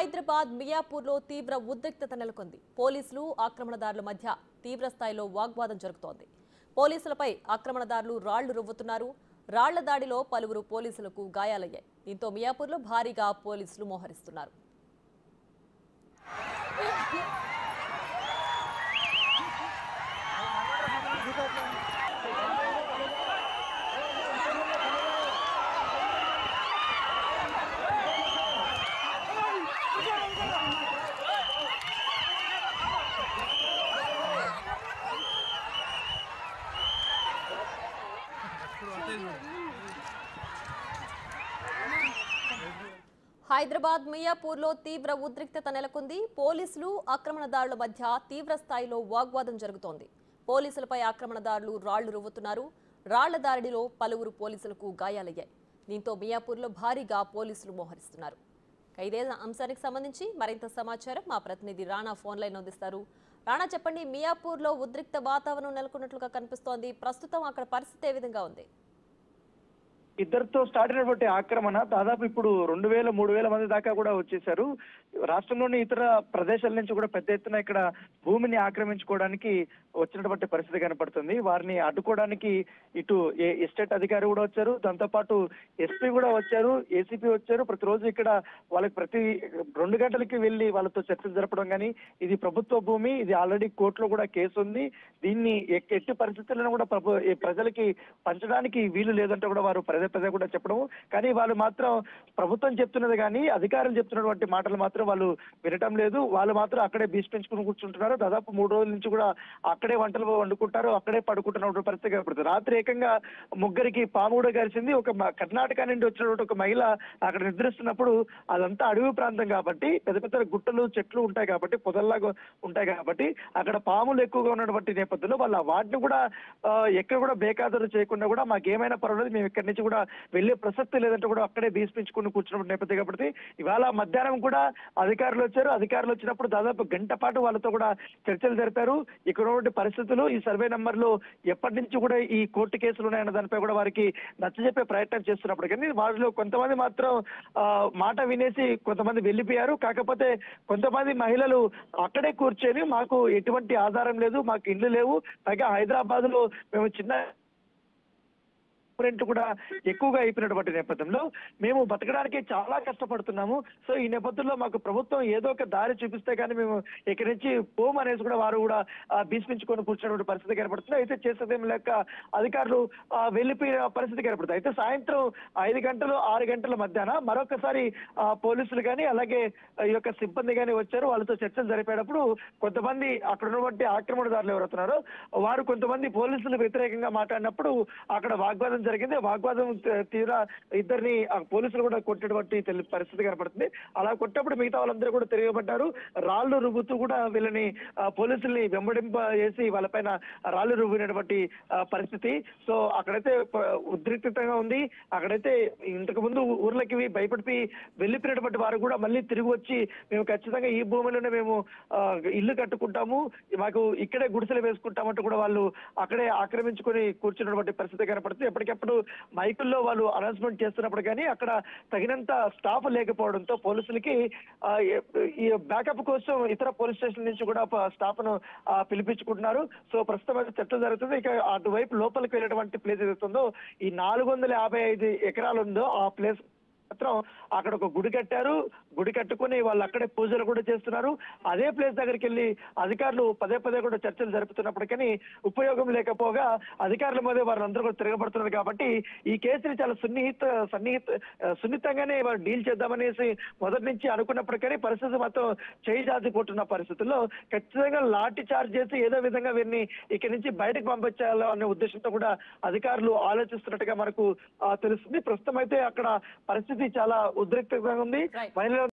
హైదరాబాద్ మియాపూర్లో తీవ్ర ఉద్రిక్తత నెలకొంది పోలీసులు ఆక్రమణదారుల మధ్య తీవ్ర స్థాయిలో వాగ్వాదం జరుగుతోంది పోలీసులపై ఆక్రమణదారులు రాళ్లు రువ్వుతున్నారు రాళ్ల దాడిలో పలువురు పోలీసులకు గాయాలయ్యాయి దీంతో మియాపూర్లో భారీగా పోలీసులు మోహరిస్తున్నారు హైదరాబాద్ మియాపూర్లో తీవ్ర ఉద్రిక్తత నెలకొంది పోలీసులు ఆక్రమణదారుల మధ్య తీవ్ర స్థాయిలో వాగ్వాదం జరుగుతోంది పోలీసులపై ఆక్రమణదారులు రాళ్లు రువ్వుతున్నారు రాళ్ల దాడిలో పలువురు పోలీసులకు గాయాలయ్యాయి దీంతో మియాపూర్లో భారీగా పోలీసులు మోహరిస్తున్నారు ఇక ఇదే అంశానికి సంబంధించి మరింత సమాచారం మా ప్రతినిధి రాణా ఫోన్ లైన్ అందిస్తారు రాణా చెప్పండి మియాపూర్లో ఉద్రిక్త వాతావరణం నెలకొన్నట్లుగా కనిపిస్తోంది ప్రస్తుతం అక్కడ పరిస్థితి ఏ విధంగా ఉంది ఇద్దరితో స్టార్ట్ అయినటువంటి ఆక్రమణ దాదాపు ఇప్పుడు రెండు వేల మూడు వేల మంది దాకా కూడా వచ్చేసారు రాష్ట్రంలోని ఇతర ప్రదేశాల నుంచి కూడా పెద్ద ఎత్తున ఇక్కడ భూమిని ఆక్రమించుకోవడానికి వచ్చినటువంటి పరిస్థితి కనపడుతుంది వారిని అడ్డుకోవడానికి ఇటు ఏ ఎస్టేట్ అధికారి కూడా వచ్చారు దాంతో పాటు ఎస్పీ కూడా వచ్చారు ఏసీపీ వచ్చారు ప్రతిరోజు ఇక్కడ వాళ్ళకి ప్రతి రెండు గంటలకి వెళ్ళి వాళ్ళతో చర్చలు జరపడం కానీ ఇది ప్రభుత్వ భూమి ఇది ఆల్రెడీ కోర్టులో కూడా కేసు ఉంది దీన్ని ఎక్- ఎట్టి పరిస్థితులను కూడా ప్రభు ఈ ప్రజలకి పంచడానికి వీలు లేదంటే కూడా వారు పదే పదే కూడా చెప్పడం కానీ వాళ్ళు మాత్రం ప్రభుత్వం చెప్తున్నది కానీ అధికారులు చెప్తున్నటువంటి మాటలు మాత్రం వాళ్ళు వినటం లేదు వాళ్ళు మాత్రం అక్కడే బీచ్ పెంచుకుని కూర్చుంటున్నారు దాదాపు మూడు రోజుల నుంచి కూడా అక్కడే వంటలు వండుకుంటారు అక్కడే పడుకుంటున్న పరిస్థితి కనపడుతుంది రాత్రి ఏకంగా ముగ్గురికి పాము కూడా కలిసింది ఒక మ- కర్ణాటక నుండి వచ్చినటువంటి ఒక మహిళ అక్కడ నిద్రిస్తున్నప్పుడు అదంతా అడవి ప్రాంతం కాబట్టి పెద్ద పెద్ద గుట్టలు చెట్లు ఉంటాయి కాబట్టి పొదల్లాగా ఉంటాయి కాబట్టి అక్కడ పాములు ఎక్కువగా ఉన్నటువంటి నేపథ్యంలో వాళ్ళు ఆ వాటిని కూడా ఆ, ఎక్కడ కూడా బేఖాతరు చేయకుండా కూడా మాకు ఏమైనా పర్వాలేదు మేము ఇక్కడి నుంచి కూడా వెళ్ళే ప్రసక్తి లేదంటే కూడా అక్కడే బీసిపించుకుని కూర్చున్నప్పుడు నేపథ్యం కాబట్టి ఇవాళ మధ్యాహ్నం కూడా అధికారులు వచ్చారు అధికారులు వచ్చినప్పుడు దాదాపు గంట పాటు వాళ్ళతో కూడా చర్చలు జరిపారు ఇక్కడ ఉన్నటువంటి పరిస్థితులు ఈ సర్వే నంబర్లు ఎప్పటి నుంచి కూడా ఈ కోర్టు కేసులు ఉన్నాయన్న దానిపై కూడా వారికి నచ్చజెప్పే ప్రయత్నం చేస్తున్నప్పుడు కానీ వారిలో కొంతమంది మాత్రం ఆ, మాట వినేసి కొంతమంది వెళ్ళిపోయారు కాకపోతే కొంతమంది మహిళలు అక్కడే కూర్చొని మాకు ఎటువంటి ఆధారం లేదు మాకు ఇల్లు లేవు పైగా హైదరాబాద్ లో మేము చిన్న రెంట్ కూడా ఎక్కువగా అయిపోయినటువంటి నేపథ్యంలో మేము బతకడానికి చాలా కష్టపడుతున్నాము సో ఈ నేపథ్యంలో మాకు ప్రభుత్వం ఏదో ఒక దారి చూపిస్తే కానీ మేము ఇక్కడి నుంచి పోం అనేసి కూడా వారు కూడా ఆ, భీష్మించుకొని కూర్చున్నటువంటి పరిస్థితి కనపడుతుంది అయితే చేసేదేం లేక అధికారులు ఆ, వెళ్ళిపోయిన పరిస్థితి కనపడుతుంది అయితే సాయంత్రం ఐదు గంటలు ఆరు గంటల మధ్యాహ్న మరొకసారి ఆ, పోలీసులు కానీ అలాగే ఈ యొక్క సిబ్బంది కానీ వచ్చారు వాళ్ళతో చర్చలు జరిపేటప్పుడు కొంతమంది అక్కడ ఉన్నటువంటి ఆక్రమణదారులు ఎవరవుతున్నారో వారు కొంతమంది పోలీసులు వ్యతిరేకంగా మాట్లాడినప్పుడు అక్కడ వాగ్వాదం జరిగింది వాగ్వాదం తీ- తీవ్ర ఇద్దరిని ఆ పోలీసులు కూడా కొట్టినటువంటి తెలి- పరిస్థితి కనపడుతుంది అలా కొట్టినప్పుడు మిగతా వాళ్ళందరూ కూడా తిరగబడ్డారు రాళ్లు రువ్వుతూ కూడా వీళ్ళని ఆ, పోలీసుల్ని వెంబడింప చేసి వాళ్ళపైన రాళ్లు రువ్వినటువంటి ఆ, పరిస్థితి సో అక్కడైతే ప- ఉద్రిక్తంగా ఉంది అక్కడైతే ఇంతకు ముందు ఊర్లకి భయపడిపోయి వెళ్ళిపోయినటువంటి వారు కూడా మళ్ళీ తిరిగి వచ్చి మేము ఖచ్చితంగా ఈ భూమిలోనే మేము ఆ, ఇల్లు కట్టుకుంటాము మాకు ఇక్కడే గుడిసెలు వేసుకుంటామంటూ కూడా వాళ్ళు అక్కడే ఆక్రమించుకొని కూర్చున్నటువంటి పరిస్థితి కనపడుతుంది ఎప్పటికప్పుడు మైకుల్లో వాళ్ళు అనౌన్స్మెంట్ చేస్తున్నప్పుడు కానీ అక్కడ తగినంత స్టాఫ్ లేకపోవడంతో పోలీసులకి ఆ, ఏ- ఈ బ్యాకప్ కోసం ఇతర పోలీస్ స్టేషన్ నుంచి కూడా స్టాఫ్ ను ఆ, పిలిపించుకుంటున్నారు సో ప్రస్తుతం అయితే చర్చ జరుగుతుంది ఇక అటువైపు లోపలికి వెళ్ళేటువంటి ప్లేస్ ఏదైతుందో ఈ నాలుగు వందల యాభై ఐదు ఎకరాలు ఉందో ఆ ప్లేస్ మాత్రం అక్కడ ఒక గుడి కట్టారు గుడి కట్టుకుని వాళ్ళు అక్కడే పూజలు కూడా చేస్తున్నారు అదే ప్లేస్ దగ్గరికి వెళ్ళి అధికారులు పదే పదే కూడా చర్చలు జరుపుతున్నప్పటికీ ఉపయోగం లేకపోగా అధికారుల మీద వారందరూ కూడా తిరగబడుతున్నారు కాబట్టి ఈ కేసుని చాలా సున్నిహిత సన్నిహిత ఆ, సున్నితంగానే వారు డీల్ చేద్దామనేసి మొదటి నుంచి అనుకున్నప్పటికీ పరిస్థితి మొత్తం చేయి జాతిపోతున్న పరిస్థితుల్లో ఖచ్చితంగా లాఠీ చార్జ్ చేసి ఏదో విధంగా వీరిని ఇక్కడి నుంచి బయటకు పంపించాలో అనే ఉద్దేశంతో కూడా అధికారులు ఆలోచిస్తున్నట్టుగా మనకు ఆ, తెలుస్తుంది ప్రస్తుతం అయితే అక్కడ పరిస్థితి చాలా ఉద్రిక్తంగా ఉంది Right. మహిళల